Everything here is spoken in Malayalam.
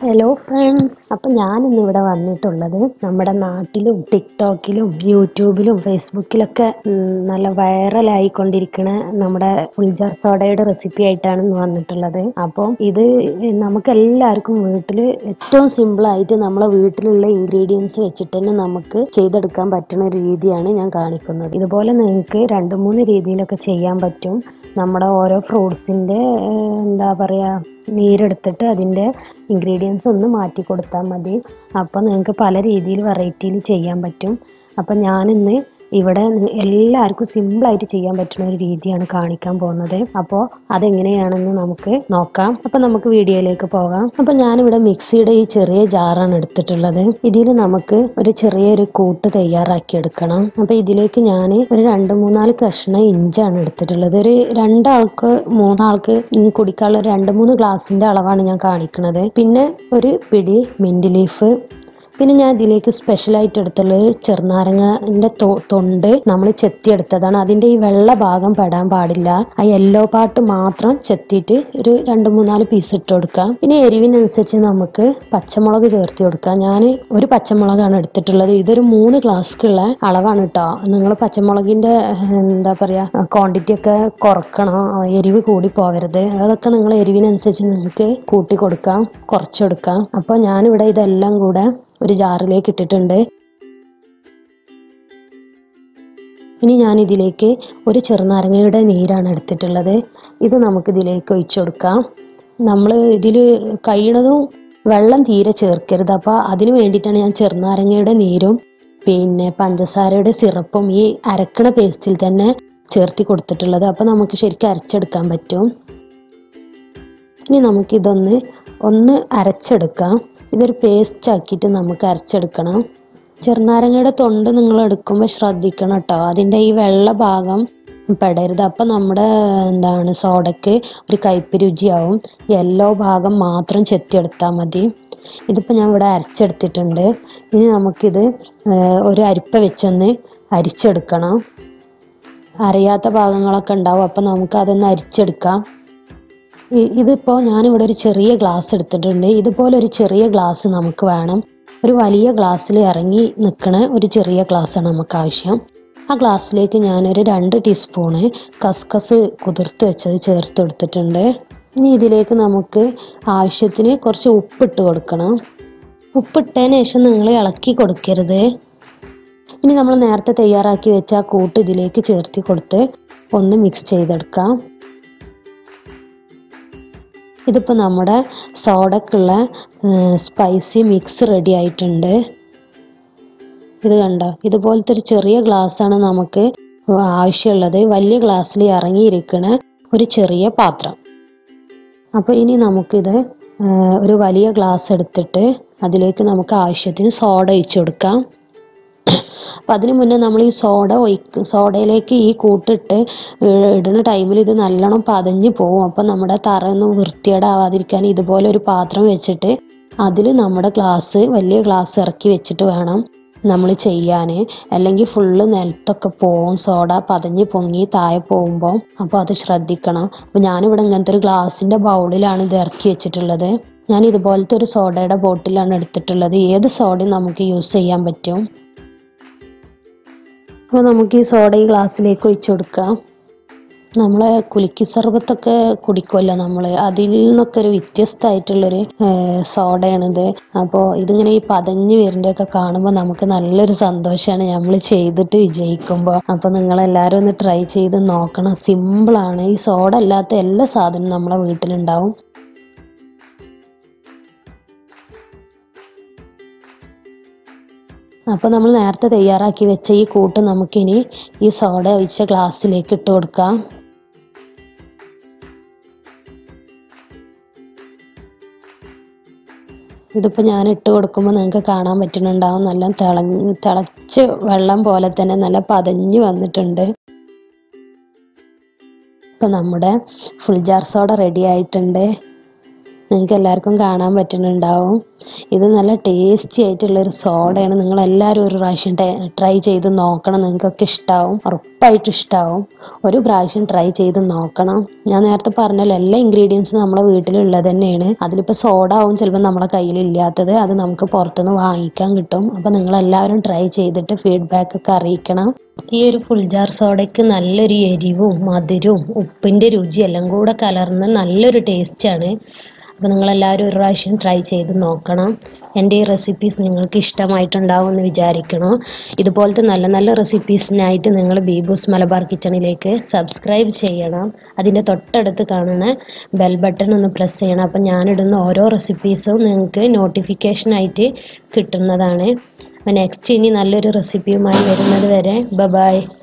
ഹലോ ഫ്രണ്ട്സ് അപ്പം ഞാനിന്ന് ഇവിടെ വന്നിട്ടുള്ളത് നമ്മുടെ നാട്ടിലും ടിക്ടോക്കിലും യൂട്യൂബിലും ഫേസ്ബുക്കിലൊക്കെ ഉം, നല്ല വൈറലായിക്കൊണ്ടിരിക്കുന്ന നമ്മുടെ ഫുൾജാർ സോഡയുടെ റെസിപ്പി ആയിട്ടാണ് ഇന്ന് വന്നിട്ടുള്ളത് അപ്പോൾ ഇത് നമുക്ക് എല്ലാവർക്കും വീട്ടിൽ ഏറ്റവും സിമ്പിളായിട്ട് നമ്മളെ വീട്ടിലുള്ള ഇൻഗ്രീഡിയൻസ് വെച്ചിട്ട് തന്നെ നമുക്ക് ചെയ്തെടുക്കാൻ പറ്റുന്ന ഒരു രീതിയാണ് ഞാൻ കാണിക്കുന്നത് ഇതുപോലെ നിങ്ങൾക്ക് രണ്ട് മൂന്ന് രീതിയിലൊക്കെ ചെയ്യാൻ പറ്റും നമ്മുടെ ഓരോ ഫ്രൂട്ട്സിൻ്റെ എന്താ പറയുക നീരെടുത്തിട്ട് അതിൻ്റെ ഇൻഗ്രീഡിയൻസ് ഒന്ന് മാറ്റി കൊടുത്താൽ മതി അപ്പോൾ നിങ്ങൾക്ക് പല രീതിയിൽ വെറൈറ്റിയിൽ ചെയ്യാൻ പറ്റും അപ്പോൾ ഞാനിന്ന് ഇവിടെ നി- എല്ലാവർക്കും സിമ്പിളായിട്ട് ചെയ്യാൻ പറ്റുന്ന ഒരു രീതിയാണ് കാണിക്കാൻ പോകുന്നത് അപ്പോൾ അതെങ്ങനെയാണെന്ന് നമുക്ക് നോക്കാം അപ്പോൾ നമുക്ക് വീഡിയോയിലേക്ക് പോകാം അപ്പോൾ ഞാനിവിടെ മിക്സിയുടെ ഈ ചെറിയ ജാറാണ് എടുത്തിട്ടുള്ളത് ഇതിൽ നമുക്ക് ഒരു ചെറിയൊരു കൂട്ട് തയ്യാറാക്കി എടുക്കണം അപ്പോൾ ഇതിലേക്ക് ഞാൻ ഒരു രണ്ട് മൂന്നാല് കഷ്ണം ഇഞ്ചാണ് എടുത്തിട്ടുള്ളത് ഒരു രണ്ടാൾക്ക് മൂന്നാൾക്ക് ഉം കുടിക്കാനുള്ള ഒരു രണ്ട് മൂന്ന് ഗ്ലാസിന്റെ അളവാണ് ഞാൻ കാണിക്കുന്നത് പിന്നെ ഒരു പിടി മിന്റ് ലീഫ് പിന്നെ ഞാൻ ഇതിലേക്ക് സ്പെഷ്യലായിട്ട് എടുത്തുള്ളത് ചെറുനാരങ്ങന്റെ തൊ- തൊണ്ട് നമ്മൾ ചെത്തിയെടുത്തതാണ് അതിന്റെ ഈ വെള്ള ഭാഗം പെടാൻ പാടില്ല ആ യെല്ലോ പാർട്ട് മാത്രം ചെത്തിയിട്ട് ഒരു രണ്ട് മൂന്നാല് പീസ് ഇട്ട് കൊടുക്കാം പിന്നെ എരിവിനനുസരിച്ച് നമുക്ക് പച്ചമുളക് ചേർത്ത് കൊടുക്കാം ഞാൻ ഒരു പച്ചമുളകാണ് എടുത്തിട്ടുള്ളത് ഇതൊരു മൂന്ന് ഗ്ലാസ്ക്കുള്ള അളവാണ് കേട്ടോ നിങ്ങൾ പച്ചമുളകിന്റെ ഏഹ്, എന്താ പറയാ ക്വാണ്ടിറ്റി ഒക്കെ കുറക്കണം എരിവ് കൂടി പോവരുത് അതൊക്കെ നിങ്ങൾ എരിവിനനുസരിച്ച് നിങ്ങൾക്ക് കൂട്ടി കൊടുക്കാം കുറച്ചെടുക്കാം അപ്പോൾ ഞാനിവിടെ ഇതെല്ലാം കൂടെ ഒരു ജാറിലേക്ക് ഇട്ടിട്ടുണ്ട് ഇനി ഞാൻ ഇതിലേക്ക് ഒരു ചെറുനാരങ്ങയുടെ നീരാണ് എടുത്തിട്ടുള്ളത് ഇത് നമുക്ക് ഇതിലേക്ക് ഒഴിച്ചു കൊടുക്കാം നമ്മൾ ഇതിൽ കഴിയണതും വെള്ളം തീരെ ചേർക്കരുത് അപ്പോൾ അതിന് വേണ്ടിയിട്ടാണ് ഞാൻ ചെറുനാരങ്ങയുടെ നീരും പിന്നെ പഞ്ചസാരയുടെ സിറപ്പും ഈ അരക്കണ പേസ്റ്റിൽ തന്നെ ചേർത്തി കൊടുത്തിട്ടുള്ളത് അപ്പോൾ നമുക്ക് ശരിക്കും അരച്ചെടുക്കാൻ പറ്റും ഇനി നമുക്കിതൊന്ന് ഒന്ന് അരച്ചെടുക്കാം ഇതൊരു പേസ്റ്റ് ആക്കിയിട്ട് നമുക്ക് അരച്ചെടുക്കണം ചെറുനാരങ്ങയുടെ തൊണ്ട് നിങ്ങൾ എടുക്കുമ്പോൾ ശ്രദ്ധിക്കണം കേട്ടോ അതിൻ്റെ ഈ വെള്ള ഭാഗം പെടരുത് അപ്പം നമ്മുടെ എന്താണ് സോഡയ്ക്ക് ഒരു കയ്പ്പ് രുചിയാവും യെല്ലോ ഭാഗം മാത്രം ചെത്തിയെടുത്താൽ മതി ഇതിപ്പോൾ ഞാൻ ഇവിടെ അരച്ചെടുത്തിട്ടുണ്ട് ഇനി നമുക്കിത് ഏർ, ഒരു അരിപ്പ വെച്ചൊന്ന് അരിച്ചെടുക്കണം അറിയാത്ത ഭാഗങ്ങളൊക്കെ ഉണ്ടാവും അപ്പം നമുക്ക് അതൊന്ന് അരിച്ചെടുക്കാം ഇ- ഇതിപ്പോൾ ഞാനിവിടെ ഒരു ചെറിയ ഗ്ലാസ് എടുത്തിട്ടുണ്ട് ഇതുപോലെ ഒരു ചെറിയ ഗ്ലാസ് നമുക്ക് വേണം ഒരു വലിയ ഗ്ലാസ്സിൽ ഇറങ്ങി നിൽക്കണ ഒരു ചെറിയ ഗ്ലാസ്സാണ് നമുക്ക് ആവശ്യം ആ ഗ്ലാസ്സിലേക്ക് ഞാനൊരു രണ്ട് ടീസ്പൂണ് കസ്കസ് കുതിർത്ത് വെച്ചത് ചേർത്ത് കൊടുത്തിട്ടുണ്ട് ഇനി ഇതിലേക്ക് നമുക്ക് ആവശ്യത്തിന് കുറച്ച് ഉപ്പിട്ട് കൊടുക്കണം ഉപ്പിട്ടതിന് ശേഷം നിങ്ങൾ ഇളക്കി കൊടുക്കരുത് ഇനി നമ്മൾ നേരത്തെ തയ്യാറാക്കി വെച്ച ആ കൂട്ട് ഇതിലേക്ക് ചേർത്തി കൊടുത്ത് ഒന്ന് മിക്സ് ചെയ്തെടുക്കാം ഇതിപ്പോൾ നമ്മുടെ സോഡക്കുള്ള സ്പൈസി മിക്സ് റെഡി ആയിട്ടുണ്ട് ഇത് കണ്ടോ ഇതുപോലത്തെ ഒരു ചെറിയ ഗ്ലാസ്സാണ് നമുക്ക് ആവശ്യമുള്ളത് വലിയ ഗ്ലാസ്സിൽ ഇറങ്ങിയിരിക്കുന്ന ഒരു ചെറിയ പാത്രം അപ്പോൾ ഇനി നമുക്കിത് ആ, ഒരു വലിയ ഗ്ലാസ് എടുത്തിട്ട് അതിലേക്ക് നമുക്ക് ആവശ്യത്തിന് സോഡ ഒഴിച്ചു കൊടുക്കാം അപ്പം അതിന് മുന്നേ നമ്മൾ ഈ സോഡ ഒഴിക്ക സോഡയിലേക്ക് ഈ കൂട്ടിട്ട് ഇ- ഇടുന്ന ടൈമിൽ ഇത് നല്ലോണം പതഞ്ഞ് പോവും അപ്പം നമ്മുടെ തറയൊന്നും വൃത്തികേടാവാതിരിക്കാൻ ഇതുപോലെ ഒരു പാത്രം വെച്ചിട്ട് അതിൽ നമ്മുടെ ഗ്ലാസ് വലിയ ഗ്ലാസ് ഇറക്കി വെച്ചിട്ട് വേണം നമ്മൾ ചെയ്യാൻ അല്ലെങ്കിൽ ഫുള്ള് നിലത്തൊക്കെ പോവും സോഡ പതഞ്ഞ് പൊങ്ങി താഴെ പോകുമ്പോൾ അപ്പോൾ അത് ശ്രദ്ധിക്കണം അപ്പോൾ ഞാനിവിടെ ഇങ്ങനത്തെ ഒരു ഗ്ലാസിൻ്റെ ബൗളിലാണ് ഇത് ഇറക്കി വെച്ചിട്ടുള്ളത് ഞാൻ ഇതുപോലത്തെ ഒരു സോഡയുടെ ബോട്ടിലാണ് എടുത്തിട്ടുള്ളത് ഏത് സോഡയും നമുക്ക് യൂസ് ചെയ്യാൻ പറ്റും അപ്പോൾ നമുക്ക് ഈ സോഡ ഈ ഗ്ലാസ്സിലേക്ക് ഒഴിച്ചു കൊടുക്കാം നമ്മളെ കുലുക്കി സർബത്തൊക്കെ കുടിക്കുമല്ലോ നമ്മൾ അതിൽ നിന്നൊക്കെ ഒരു വ്യത്യസ്തമായിട്ടുള്ളൊരു സോഡയാണിത് അപ്പോൾ ഇതിങ്ങനെ ഈ പതഞ്ഞ് വരുന്നതൊക്കെ കാണുമ്പോൾ നമുക്ക് നല്ലൊരു സന്തോഷമാണ് നമ്മൾ ചെയ്തിട്ട് വിജയിക്കുമ്പോൾ അപ്പോൾ നിങ്ങളെല്ലാവരും ഒന്ന് ട്രൈ ചെയ്ത് നോക്കണം സിമ്പിളാണ് ഈ സോഡ അല്ലാത്ത എല്ലാ സാധനവും നമ്മളെ വീട്ടിലുണ്ടാവും അപ്പോൾ നമ്മൾ നേരത്തെ തയ്യാറാക്കി വെച്ച ഈ കൂട്ട് നമുക്കിനി ഈ സോഡ ഒഴിച്ച ഗ്ലാസ്സിലേക്ക് ഇട്ട് കൊടുക്കാം ഇതിപ്പോൾ ഞാൻ ഇട്ട് കൊടുക്കുമ്പോൾ നിങ്ങൾക്ക് കാണാൻ പറ്റുന്നുണ്ടാവും നല്ല തിളഞ്ഞ് തിളച്ച് വെള്ളം പോലെ തന്നെ നല്ല പതഞ്ഞ് വന്നിട്ടുണ്ട് ഇപ്പം നമ്മുടെ ഫുൾ ജാർ സോഡ റെഡി ആയിട്ടുണ്ട് നിങ്ങൾക്ക് എല്ലാവർക്കും കാണാൻ പറ്റുന്നുണ്ടാവും ഇത് നല്ല ടേസ്റ്റി ആയിട്ടുള്ള ഒരു സോഡയാണ് നിങ്ങൾ എല്ലാവരും ഒരു പ്രാവശ്യം ട്രൈ ചെയ്ത് നോക്കണം നിങ്ങൾക്കൊക്കെ ഇഷ്ടാവും ഉറപ്പായിട്ടും ഇഷ്ടാവും ഒരു പ്രാവശ്യം ട്രൈ ചെയ്ത് നോക്കണം ഞാൻ നേരത്തെ പറഞ്ഞല്ലോ എല്ലാ ഇൻഗ്രീഡിയൻസും നമ്മുടെ വീട്ടിലുള്ളത് തന്നെയാണ് അതിലിപ്പോൾ സോഡ ആവും ചിലപ്പോൾ നമ്മുടെ കയ്യിൽ ഇല്ലാത്തത് അത് നമുക്ക് പുറത്തുനിന്ന് വാങ്ങിക്കാൻ കിട്ടും അപ്പോൾ നിങ്ങൾ എല്ലാവരും ട്രൈ ചെയ്തിട്ട് ഫീഡ്ബാക്ക് ഒക്കെ അറിയിക്കണം ഈ ഒരു ഫുൾ ജാർ സോഡയ്ക്ക് നല്ലൊരു എരിവും മധുരവും ഉപ്പിൻ്റെ രുചി എല്ലാം കൂടെ കലർന്ന് നല്ലൊരു ടേസ്റ്റാണ് അപ്പോൾ നിങ്ങളെല്ലാവരും ഒരു പ്രാവശ്യം ട്രൈ ചെയ്ത് നോക്കണം എൻ്റെ ഈ റെസിപ്പീസ് നിങ്ങൾക്ക് ഇഷ്ടമായിട്ടുണ്ടാവും എന്ന് വിചാരിക്കണം ഇതുപോലത്തെ നല്ല നല്ല റെസിപ്പീസിനായിട്ട് നിങ്ങൾ ബീബൂസ് മലബാർ കിച്ചണിലേക്ക് സബ്സ്ക്രൈബ് ചെയ്യണം അതിൻ്റെ തൊട്ടടുത്ത് കാണുന്ന ബെൽ ബട്ടൺ ഒന്ന് പ്രസ് ചെയ്യണം അപ്പം ഞാനിടുന്ന ഓരോ റെസിപ്പീസും നിങ്ങൾക്ക് നോട്ടിഫിക്കേഷനായിട്ട് കിട്ടുന്നതാണ് അപ്പോൾ നെക്സ്റ്റ് ഇനി നല്ലൊരു റെസിപ്പിയുമായി വരുന്നത് വരെ ബ ബായ്